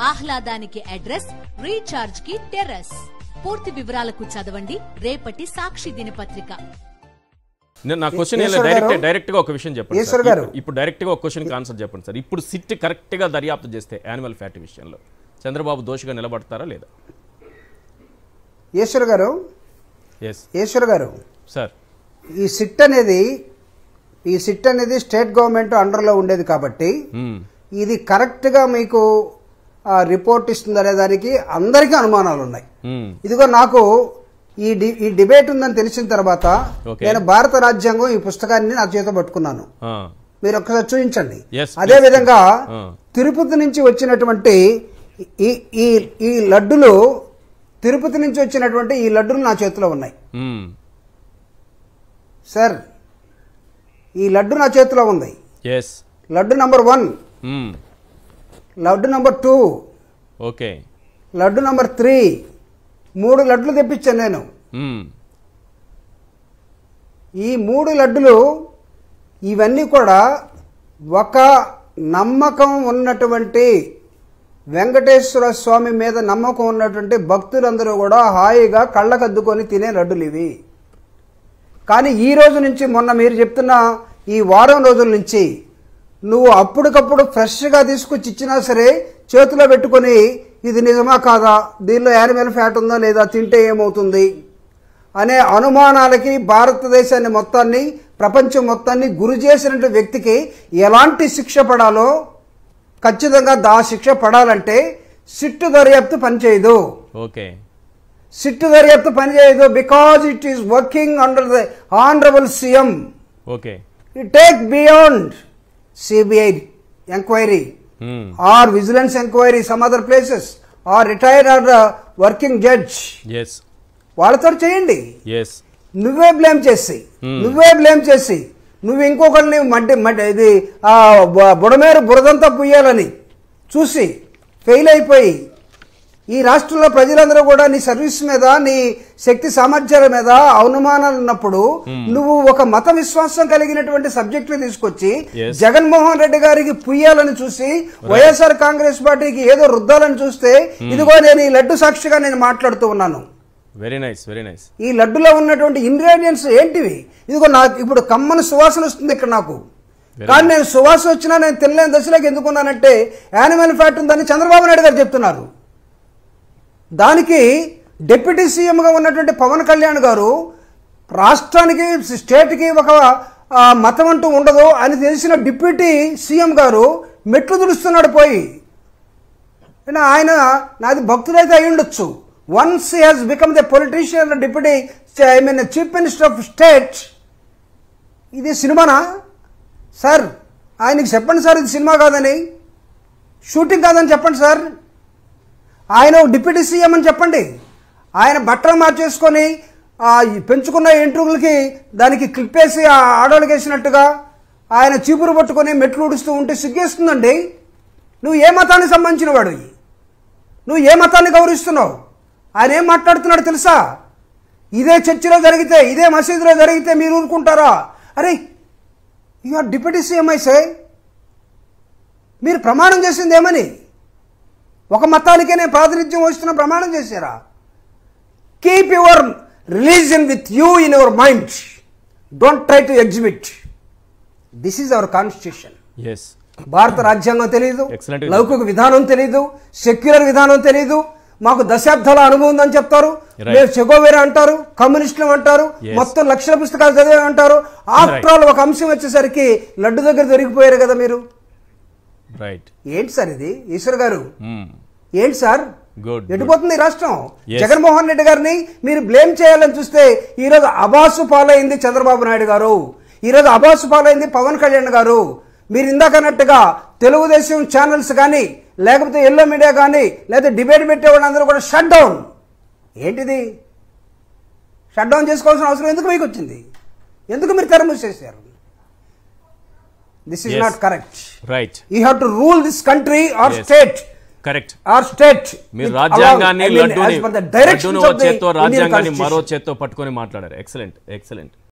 ఆహ్లాదానికి address recharge కి terrace పూర్తి వివరాలకు చదవండి రేపటి సాక్షి దినపత్రిక నేను నా క్వశ్చన్ ఈశ్వర్ డైరెక్ట్ గారు? డైరెక్ట్ గా ఒక విషయం చెప్పండి ఈశ్వర్ సార్. గారు? ఇప్పుడు- ఇప్పుడు డైరెక్ట్ గా ఒక క్వశ్చన్ కి ఆన్సర్ చెప్పండి సార్ ఇప్పుడు సిట్ కరెక్ట్ గా దర్యాప్తు చేస్తే యానిమల్ ఫ్యాట్ విషయంలో చంద్రబాబు దోషిగా నిలబడతారా లేదా ఈశ్వర్ గారు ఎస్ ఈశ్వర్ గారు సార్ ఈ సిట్ అనేది ఈ సిట్ అనేది స్టేట్ గవర్నమెంట్ అండర్లో ఉండేది కాబట్టి ఇది కరెక్ట్గా మీకు ఆ, రిపోర్ట్ ఇస్తుందనే దానికి అందరికీ అనుమానాలు ఉన్నాయి ఇదిగో నాకు ఈ డి ఈ డిబేట్ ఉందని తెలిసిన తర్వాత Okay. నేను భారత రాజ్యాంగం ఈ పుస్తకాన్ని నా చేత పట్టుకున్నాను మీరు ఒక్కసారి చూపించండి Yes, అదే please. విధంగా Ah. తిరుపతి నుంచి వచ్చినటువంటి ఈ ఈ ఈ లడ్డులు తిరుపతి నుంచి వచ్చినటువంటి ఈ లడ్డులు నా చేతిలో ఉన్నాయి సార్ ఈ లడ్డు నా చేతిలో ఉంది yes laddoo number one laddoo number two okay laddoo number three మూడు లడ్లు తెప్పించాను నేను ఈ మూడు లడ్డులు ఇవన్నీ కూడా ఒక నమ్మకం ఉన్నటువంటి వెంకటేశ్వర స్వామి మీద నమ్మకం ఉన్నటువంటి భక్తులందరూ కూడా హాయిగా కళ్ళకద్దుకొని తినే లడ్డులు ఇవి కానీ ఈ రోజు నుంచి మొన్న మీరు చెప్తున్న ఈ వారం రోజుల నుంచి నువ్వు అప్పటికప్పుడు ఫ్రెష్గా తీసుకొచ్చి ఇచ్చినా సరే చేతిలో పెట్టుకొని ఇది నిజమా కాదా దీనిలో యానిమల్ ఫ్యాట్ ఉందా లేదా తింటే ఏమవుతుంది అనే అనుమానాలకి భారతదేశాన్ని మొత్తాన్ని ప్రపంచం మొత్తాన్ని గురి చేసినటువంటి వ్యక్తికి ఎలాంటి శిక్ష పడాలో ఖచ్చితంగా దా శిక్ష పడాలంటే సిట్టు దర్యాప్తు పనిచేయదు ఓకే సిట్టు దర్యాప్తు పనిచేయదు because it is working under the honourable CM okay it take beyond CBI enquiry or vigilance enquiry some other places or retired or working judge yes వాళ్ళతో చేయండి ఎస్ నువ్వే బ్లేమ్ చేసి నువ్వే blame చేసి నువ్వు ఇంకొకరిని మడ్డి మడ్డి ఇది ఆ బు- బుడమేరు బురదంతా పుయ్యాలని చూసి ఫెయిల్ అయిపోయి ఈ రాష్ట్రంలో ప్రజలందరూ కూడా నీ సర్వీస్ మీద నీ శక్తి సామర్థ్యాల మీద అనుమానాలు ఉన్నప్పుడు నువ్వు ఒక మత విశ్వాసం కలిగినటువంటి సబ్జెక్టులు తీసుకొచ్చి Yes. జగన్మోహన్ రెడ్డి గారికి పుయ్యాలని చూసి వైఎస్ఆర్ కాంగ్రెస్ పార్టీకి ఏదో రుద్దాలని చూస్తే ఇదిగో నేను ఈ లడ్డు సాక్షిగా నేను మాట్లాడుతూ ఉన్నాను వెరీ నైస్ వెరీ నైస్ ఈ లడ్డులో ఉన్నటువంటి ఇంగ్రీడియంట్స్ ఏంటివి ఇదిగో నాకు ఇప్పుడు కమ్మని సువాసన వస్తుంది ఇక్కడ నాకు కానీ నేను సువాసన వచ్చినా నేను తినలేని దశలోకి ఎందుకున్నానంటే యానిమల్ ఫ్యాట్ ఉందని చంద్రబాబు నాయుడు గారు చెప్తున్నారు దానికి డిప్యూటీ సీఎంగా ఉన్నటువంటి పవన్ కళ్యాణ్ గారు రాష్ట్రానికి స్టేట్కి ఒక ఆ, మతం అంటూ ఉండదు అని తెలిసిన డిప్యూటీ సీఎం గారు మెట్లు తుడుస్తున్నాడు పోయి అయినా ఆయన నాది భక్తుడైతే అయి ఉండొచ్చు once has become the politician deputy I mean chief minister of state ఇది సినిమానా సార్ ఆయనకి చెప్పండి సార్ ఇది సినిమా కాదని షూటింగ్ కాదని చెప్పండి సార్ ఆయన ఒక డిప్యూటీ సీఎం అని చెప్పండి ఆయన బట్టలు మార్చేసుకొని ఆ ఈ పెంచుకున్న ఎంట్రుకలకి దానికి క్లిప్ వేసి ఆ ఆడోళ్ళకి వేసినట్టుగా ఆయన చీపురు పట్టుకొని మెట్లు ఊడుస్తూ ఉంటే సిగ్గేస్తుందండి నువ్వు ఏ మతానికి సంబంధించిన వాడు నువ్వు ఏ మతాన్ని గౌరవిస్తున్నావు ఆయన ఏం మాట్లాడుతున్నాడు తెలుసా ఇదే చర్చిలో జరిగితే ఇదే మసీదులో జరిగితే మీరు ఊరుకుంటారా అరే యు ఆర్ డిప్యూటీ సీఎం అయితే మీరు ప్రమాణం చేసింది ఏమని ఒక మతానికే నేను ప్రాతినిధ్యం వస్తున్న ప్రమాణం చేశారా keep your religion with you in your mind don't try to exhibit this is our constitution yes భారత రాజ్యాంగం తెలియదు Excellent. లౌకిక విధానం తెలియదు సెక్యులర్ విధానం తెలియదు మాకు దశాబ్దాల అనుభవం ఉందని చెప్తారు Right. మీరు చెగోవేరా అంటారు కమ్యూనిస్టులు అంటారు Yes. మొత్తం లక్షల పుస్తకాలు చదివే అంటారు ఆఫ్టర్ ఆల్ ఒక అంశం వచ్చేసరికి లడ్డు దగ్గర దొరికిపోయారు కదా మీరు రైట్ ఏంటి సార్ ఇది ఈశ్వర్ గారు ఏంటి సార్ గుడ్ ఎటుపోతుంది ఈ రాష్ట్రం Yes. జగన్మోహన్ రెడ్డి గారిని మీరు బ్లేమ్ చేయాలని చూస్తే ఈ రోజు అబాసు పాలైంది చంద్రబాబు నాయుడు గారు ఈ రోజు అబాసు పాలైంది పవన్ కళ్యాణ్ గారు మీరు ఇందాక అన్నట్టుగా తెలుగుదేశం ఛానల్స్ కానీ లేకపోతే ఎల్లో మీడియా కానీ లేకపోతే డిబేట్ పెట్టే వాళ్ళందరూ కూడా షట్ డౌన్ ఏంటిది షట్ డౌన్ చేసుకోవాల్సిన అవసరం ఎందుకు మీకు వచ్చింది ఎందుకు మీరు తెర మూసేశారు this is Yes. Not correct right you have to rule this country or Yes. State correct or state మీరు రాజ్యాంగాన్ని లడ్డూని లడ్డూని ఒక చేత్తో రాజ్యాంగాన్ని మరో చేత్తో పట్టుకొని మాట్లాడారు ఎక్సలెంట్ ఎక్సలెంట్